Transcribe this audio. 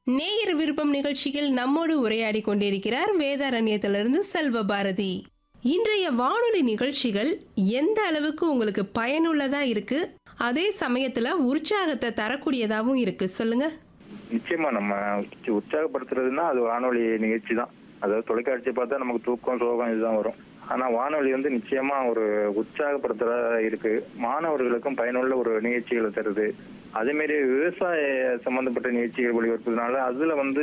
நேயர் விருப்பம் நிகழ்ச்சியில் நம்மோடு உரையாடி கொண்டிருக்கிறார் வேதாரண்யத்திலிருந்து செல்வ பாரதி இன்றைய வானொலி நிகழ்ச்சிகள் எந்த அளவுக்கு உங்களுக்கு பயனுள்ளதா இருக்கு அதே சமயத்துல உற்சாகத்தை தரக்கூடியதாகவும் இருக்கு சொல்லுங்க நிச்சயமா நம்ம உற்ச- உற்சாகப்படுத்துறதுன்னா அது வானொலி நிகழ்ச்சி தான் அதாவது தொலைக்காட்சி பார்த்தா நமக்கு தூக்கம் சோகம் இதுதான் வரும் ஆனா வானொலி வந்து நிச்சயமா ஒரு உற்சாகப்படுத்துறதா இருக்கு மாணவர்களுக்கும் பயனுள்ள ஒரு நிகழ்ச்சிகளை தருது அதே மாதிரி விவசாய சம்பந்தப்பட்ட நிகழ்ச்சிகள் ஒளிபரப்புறதுனால அதுல வந்து